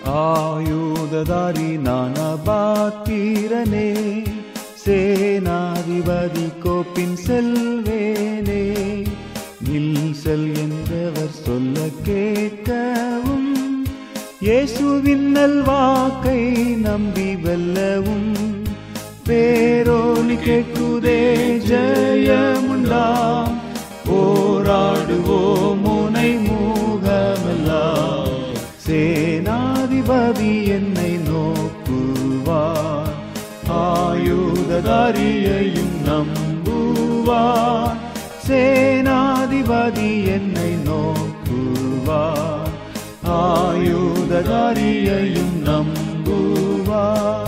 ஆயுததாரி நான் அபாத்திரனே சேனாதிபதி கோப்பின் செல்வேனே நில் செல் என்றவர் சொல்ல கேட்கவும் இயேசுவின் நல்வாக்கை நம்பி வெல்லவும் பேரோலி கேட்குதே ஜெயமுண்டாம் போராடுவோம் முனை மூகமெல்லாம் சேனாதிபதி என்னை நோக்குவார் ஆயுததாரியையும் நம்புவார் சேனாதிபதி என்னை நோக்குவார் ஆயுததாரியையும் நம்புவார்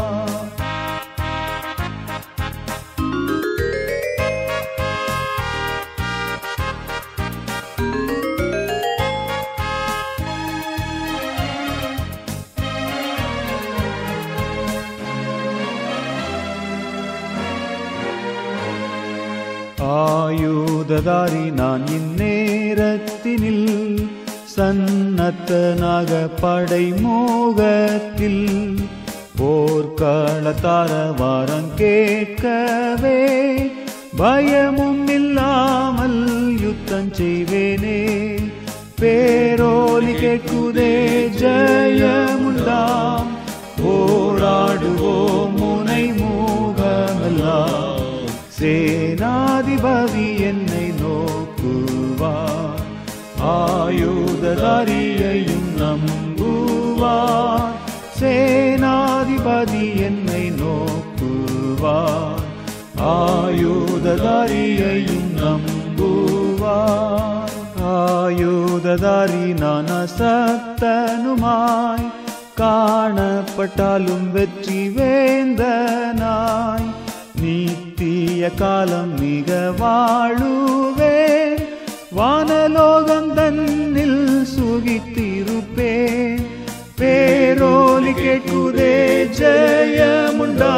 ஆயுததாரி நான் இந்நேரத்தினில் சன்னத்தனாக படை மோகத்தில் போர்க்களத்தார வாரம் கேட்கவே பயமும் இல்லாமல் யுத்தம் செய்வேனே பேரோலி கேட்குதே ஜெயமுண்டாம் போராடுவோம் முனை மூகமெல்லாம் சேனாதிபதி என்னை நோக்குவார் ஆயுததாரியையும் நம்புவார் சேனாதிபதி என்னை நோக்குவார் ஆயுததாரியையும் நம்புவார் ஆயுததாரி நான் அசத்தனுமாய் காணப்பட்டாலும் வெற்றி வேந்தனாய் நீத்திய காலம் மிக வாழுவேன் வானலோகம் தன்னில் சுகித்திருப்பேன் பேரோலி கேட்குதே ஜெயமுண்டா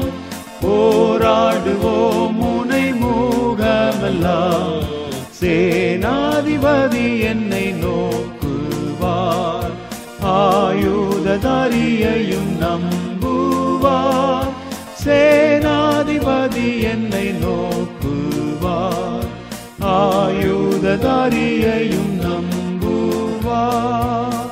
போராடுவோம் முனை மூகமெல்லாம் சேனாதிபதி என்னை நோக்குவார் ஆயுததாரியையும் நம்புவார் சேனாதிபதி என்னை நோக்குவார் ஆயுததாரியையும் நம்புவார்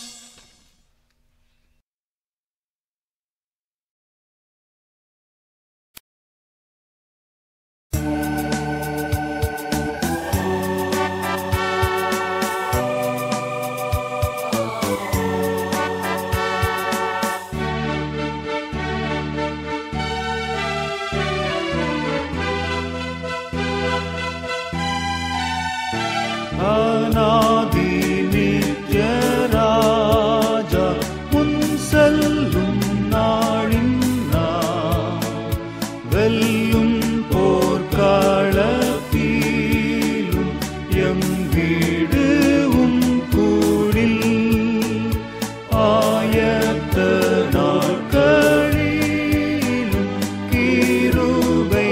அநாதி நித்ய ராஜா முன் செல்லும் நாளின் நான் வெல்லும் போர்க்களத்தீலும் எம் வீடு உம் கூடில் ஆயத்த நாட்களிலும் கீருபை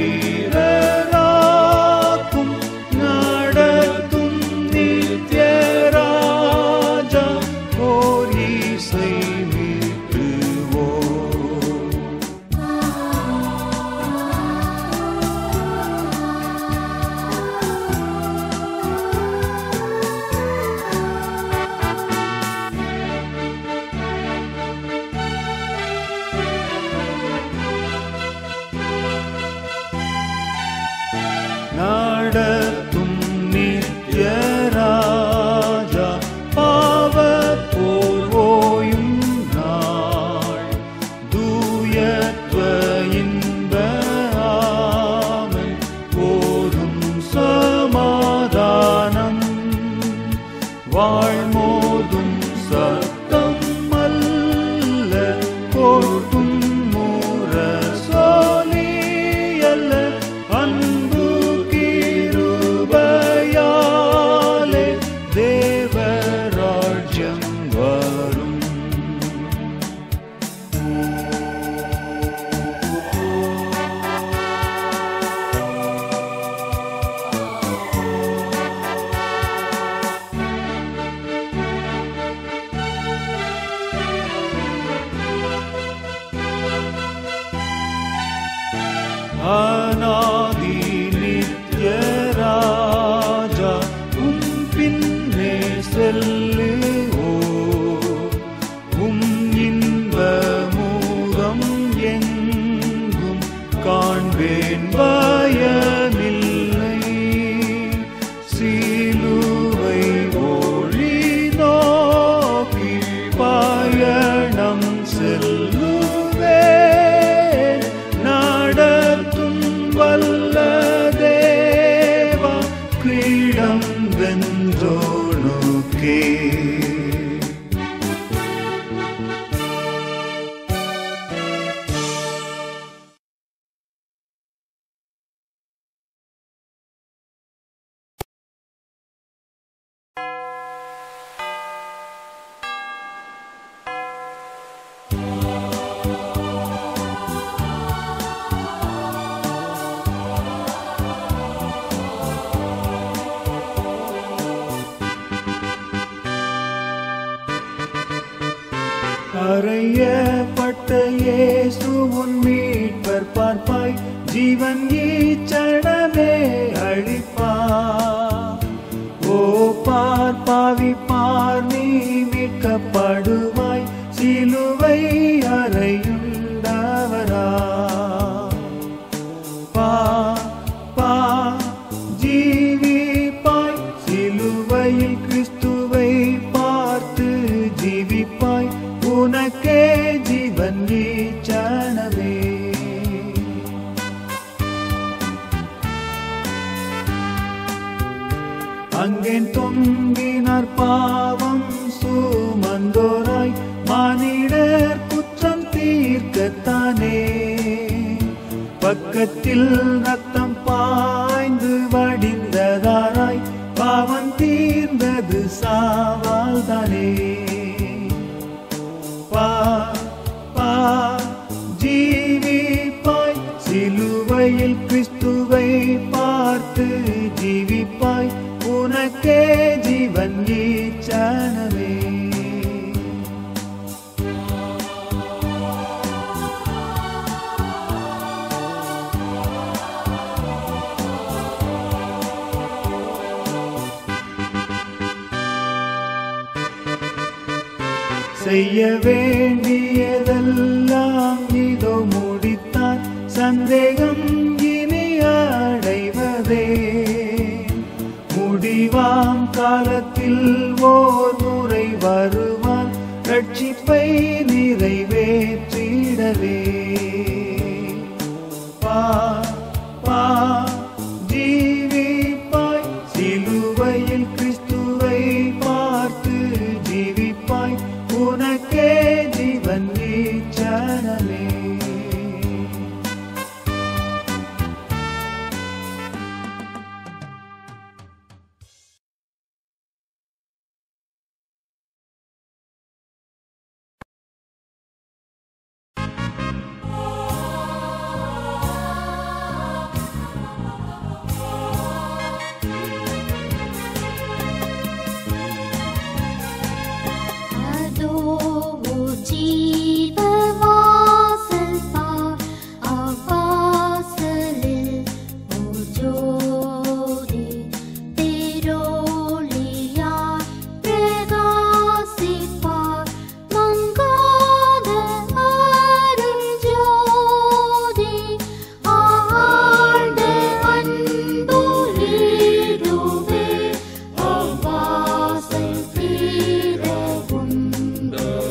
வீரராக்கும் நடத்தும் நித்ய ராஜா ஓர் இசை மீட்டுவோம் நடத்தும் நித்ய ராஜா பாவ போர் ஓயும் நாள் தூயத்வ இன்ப ஆமை போதும் சமாதானம் வாழ்மோதும் சத்தம் அல்ல கோட்டும் முரசொலி அல்ல அன்பு கிருபையாலே தேவராஜ்யம் வரும் செல்லுவோ உம் இன்பமூகம் எங்கும் காண்பேன் பயமில்லை சிலுவை ஒளி நோக்கி பயணம் செல்லுவேன் நடத்தும் வல்ல தேவா கிரீடம் வென்றோனுக்கே அறையப்பட்ட இயேசு உன் மீட்பர் பார்ப்பாய் ஜீவன் ஈச்சடமே அழிப்பா ஓ பார் பாவி பார் நீ மீட்கப்படுவாய் சிலுவை அறையுண்டவரா பா பா ஜீவிப்பாய் சிலுவையில் கிறிஸ்துவை பார்த்து ஜீவிப்பாய் உனக்கே ஜீவன் ஈச்சனவே அங்கேன் தொங்கினார் பாவம் சுமந்தோராய் மானிடர் குற்றம் தீர்க்கத்தானே பக்கத்தில் ரத்தம் பாய்ந்து வடிந்ததாராய் பாவம் தீர்ந்தது சாவால் தானே பா பா ஜீவிப்பாய் சிலுவையில் கிறிஸ்துவை பார்த்து ஜீவிப்பாய் உனக்கே ஜீவன் ஈச்சனவே செய்ய வேண்டியதெல்லாம் இதோ முடித்தார் சந்தேகம் இனி அடைவதே முடிவாம் காலத்தில் ஓர் முறை வருவார் ரட்சிப்பை நிறைவேற்றிடவே பா பா ஜீவிப்பாய் சிலுவையில் கிறிஸ்துவை பார்த்து ஜீவிப்பாய் உனக்கே ஜீவன் ஈச்சனமே அதோ ஜீவவாசல் பார் அவ்வாசலில் ஓர் ஜோதி தேரோலியாய் பிரகாசிப்பார் மங்காத அருள் ஜோதி ஆழ்ந்த அன்புலிடுவே அவ்வாசல் தீரவுண்டோ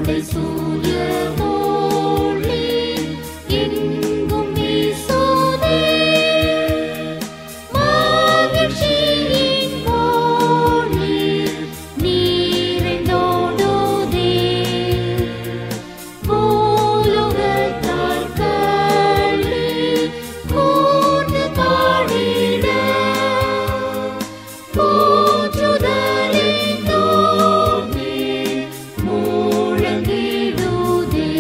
கோடை சூரிய ஒளி எங்கும் வீசுதே. மகிழ்ச்சியின் ஒளி நிறைந்தோடுதே. பூலோகத்தார் களி கூர்ந்து பாடிட போற்றுதலின் தோணி முழங்கிடுதே.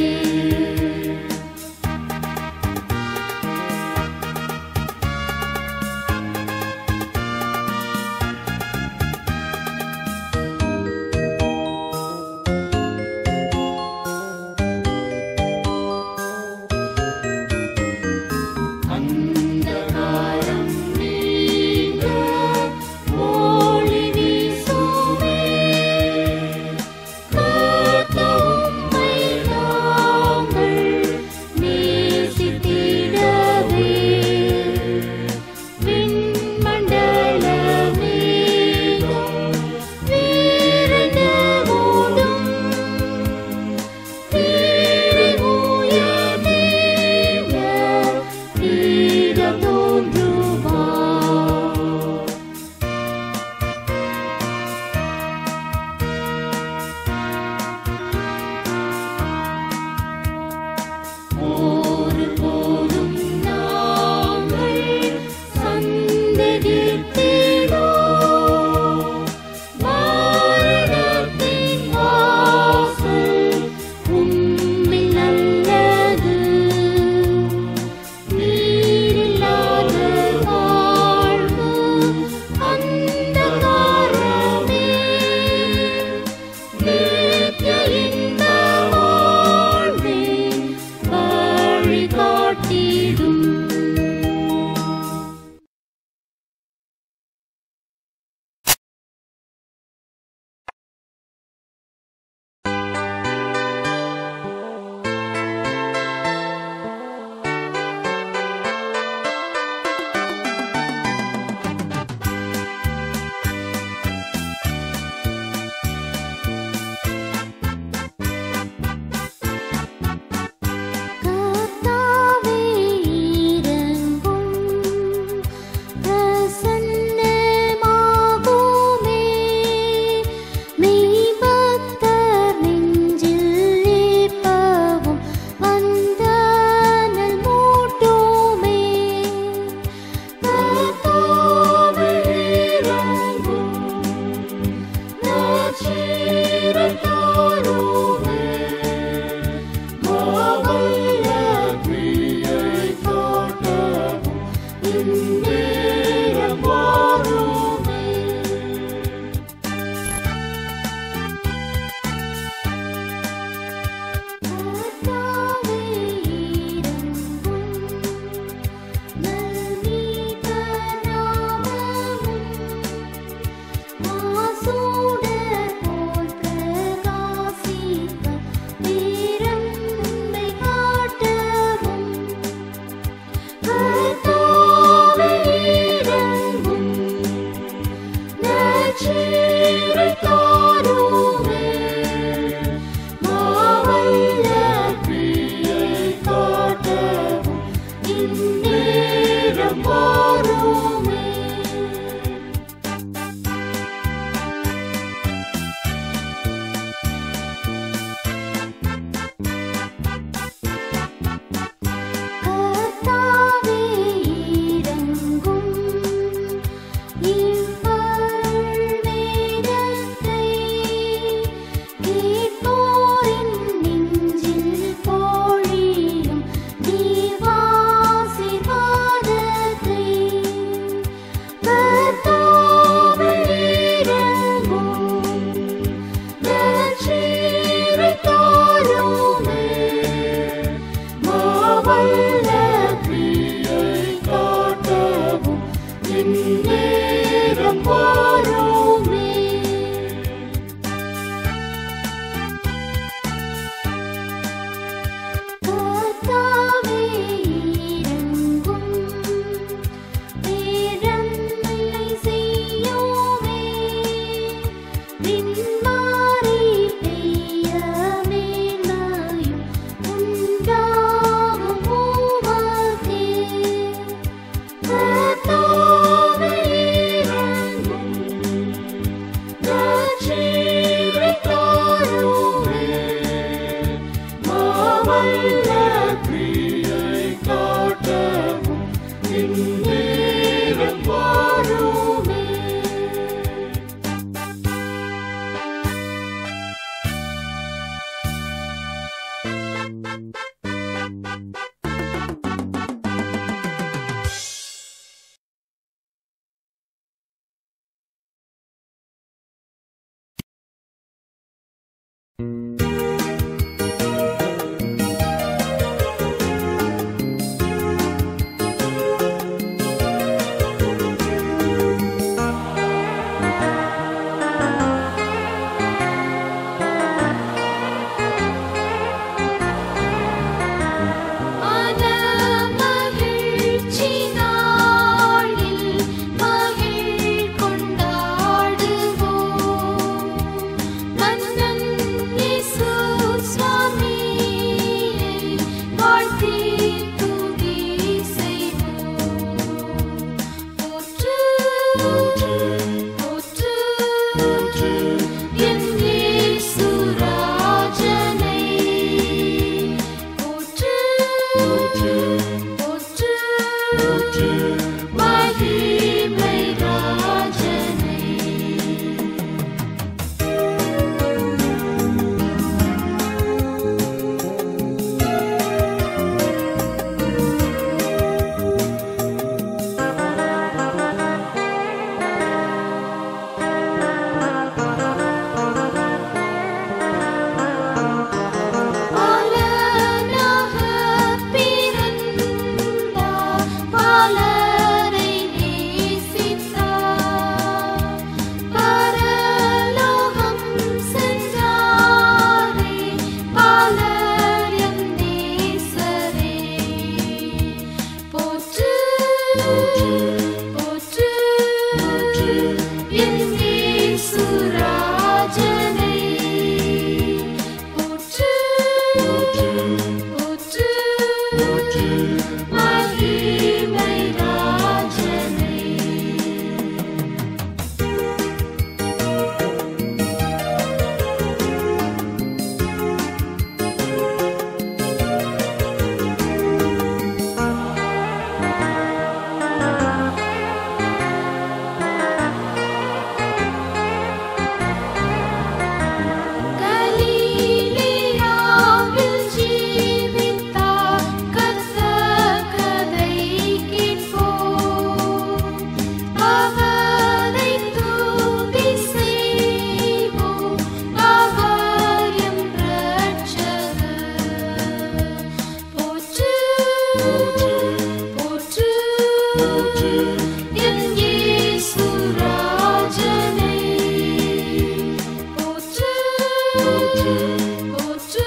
போற்று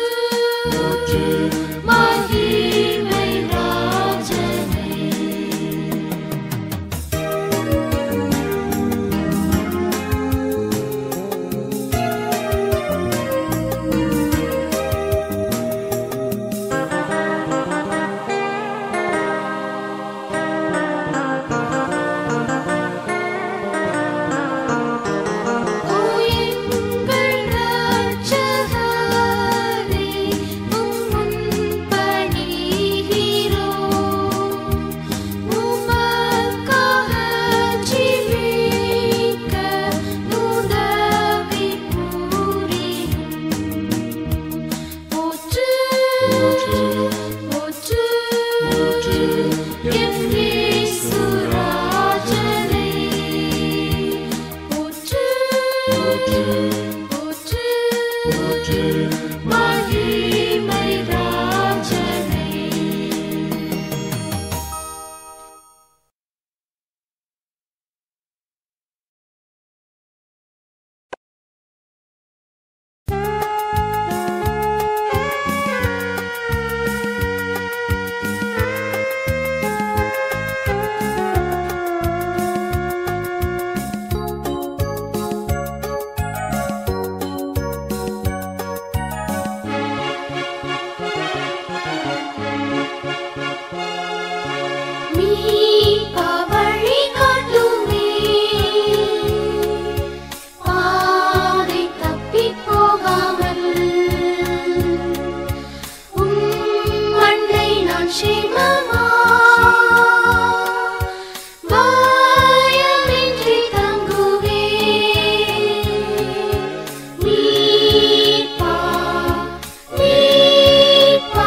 மகிமை ராஜனை உயிர்கள் ரட்சகரே உம்முன் பணிகிறோம் உமக்காக ஜீவிக்க உதவி புரியும் போற்று போற்று என் இயேசு ராஜனை போற்று போற்று மகிமை ராஜனை மீட்பா வழி காட்டுமே பாதை தப்பிப் போகாமல் உம் அண்டை நான் சேமமா பயமின்றி தங்குவேன் மீட்பா மீட்பா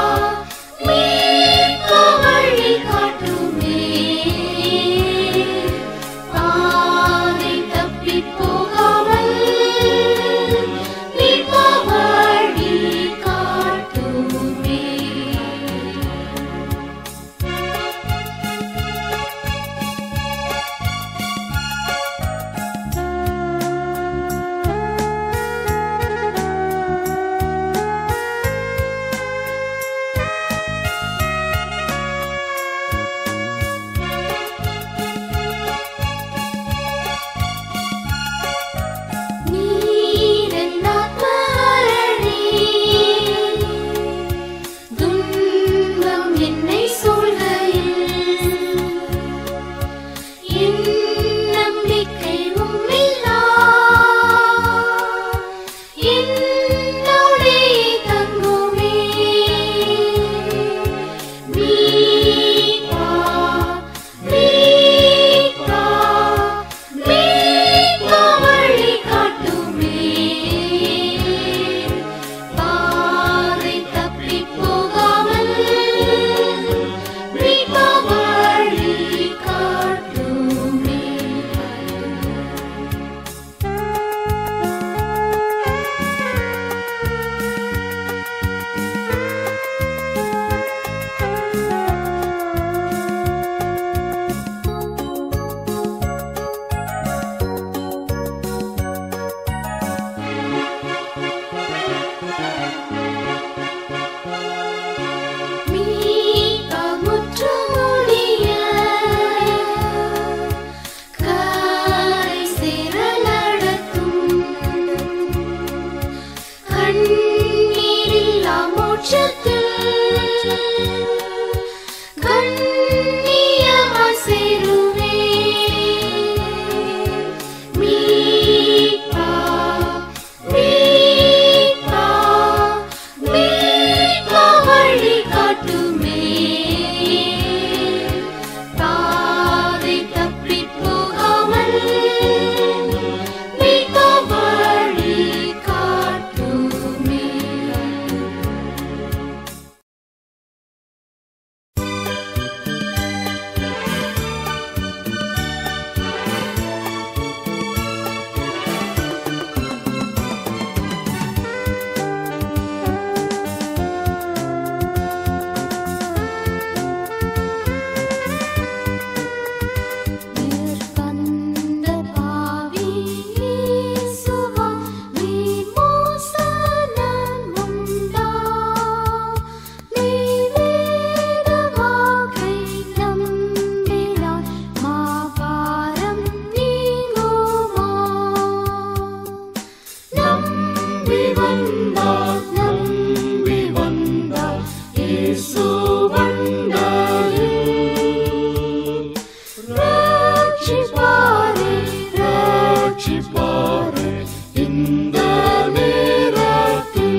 மீட்பா வழி காட்டுமே பாதை தப்பிப் போகாமல் மீட்பா வழி காட்டுமே நீரென்னாத்மரணி துன்பம் என்னை சூழ்கையில் என் நம்பிக்கை உம்மில்லா என்னோடே தங்குமே மீட்பா மீட்பா மீட்பா வழி காட்டுமே பாதை தப்பிப் போகாமல் மீட்பா வழி காட்டுமே மீட்பா முற்றுமுடிய கரை சேர நடத்தும் கண்ணீரில்லா மோட்சத்தில் கண்ணியமாய் சேருவே மீட்பா மீட்பா மீட்பா வழி காட்டுமே பாதை தப்பிப் போகாமல் மீட்பா வழி காட்டுமே வந்தார் நம்பி வந்தார் இயேசு வந்தாரில் ரட்சிப்பாரே ரட்சிப்பாரே இந்த நேரத்தில்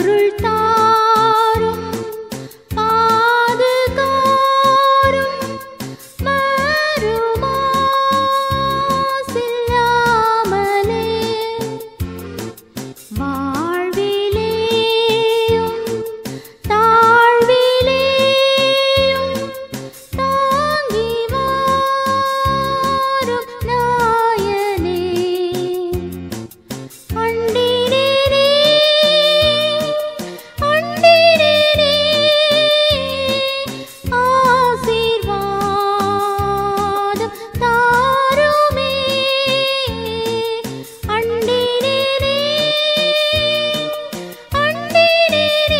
அருள் தாரும் பாதுகாரும் மறுமாசில்லாமலே வாழ்விலேயும் தாழ்விலேயும் தாங்கி வாரும் நாயனே அண்டினேனே அண்டினேனே ஆசீர்வாதம் தாருமே அண்டினேனே அண்டினேனே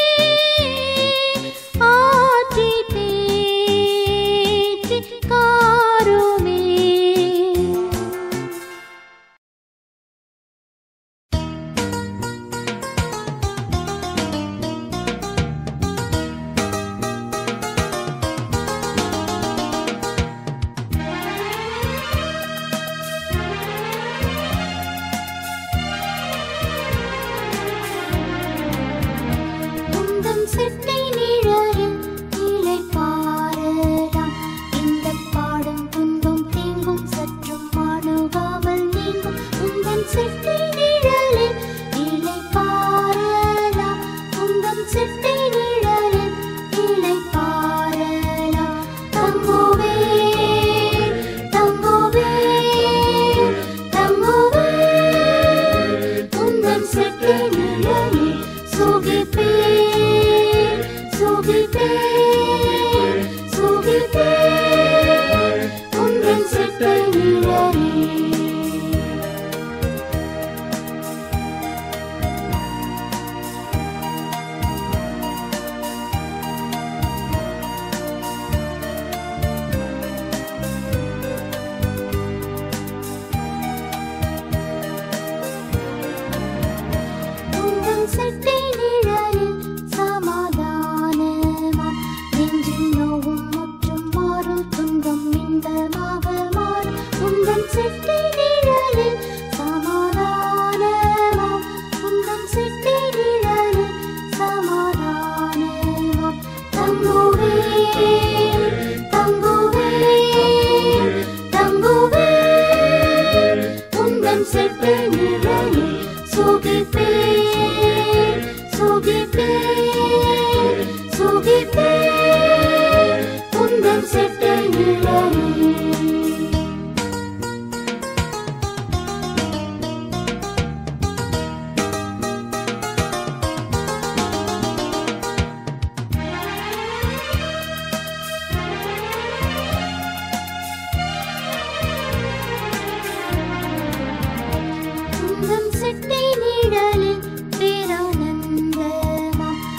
ஆற்றி தேற்றி காருமே உந்தன் செட்டை நிழலில் இலை பாரலாம் இந்த பாடும் துன்பம் தீங்கும் சற்றும் அணுகாமல் நீங்கும் உந்தன் செட்டை நிழலில் இலை பாரலாம் உந்தன் செட்டை நிழலில் இலை பாரலாம் தங்குவே தங்குவே தங்குவே உந்தன் செட்டை நிழலில் சுகிப்பே சுகிப்பே சுகிப்பே உந்தன் செட்டை நிழலில் உந்தன் செட்டை நிழலில் சமாதானமாம் நெஞ்சின் நோவும் முற்றும் மாறும் துன்பம் இன்பமாக மாறும் உந்தன் செட்டை நிழலில் சமாதானமாம் உந்தன் செட்டை நிழலில் சமாதானமாம் தங்குவே தங்குவே தங்குவே உந்தன் செட்டை நிழலில் சுகிப்பே சுகிப்பே சுகிப்பே உந்தன் செட்டை நிழலில் உந்தன் செட்டை நிழலில் பேரானந்தமாம்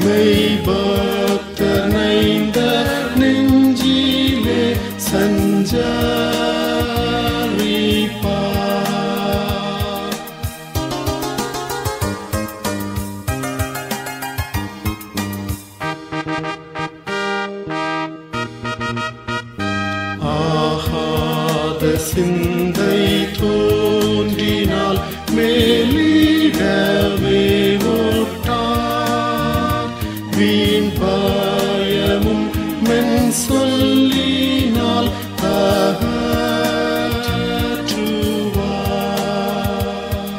மெய்பக்தனைந்த நெஞ்சிலே சஞ்சரிப்பார் ஆகாத சிந்தை தோன்றினால் மேலிடவே ஓட்டார் வீண் பயமும் மென் சொல்லினால் அகற்றுவார்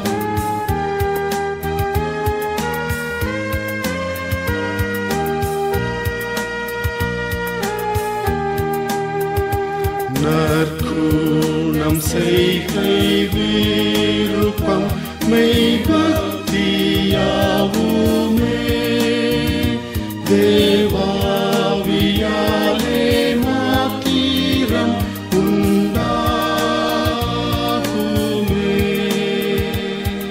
நற்கூணம் செய்கை விருப்பம் மெய்பக்தியாவுமே தேவாவியாலே மாத்திரம் உண்டாகுமே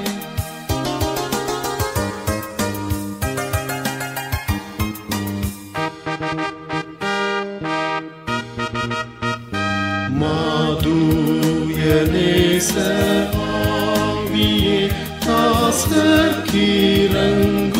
மாதூயநேச ஆவியே தாசர்கிரங்கும்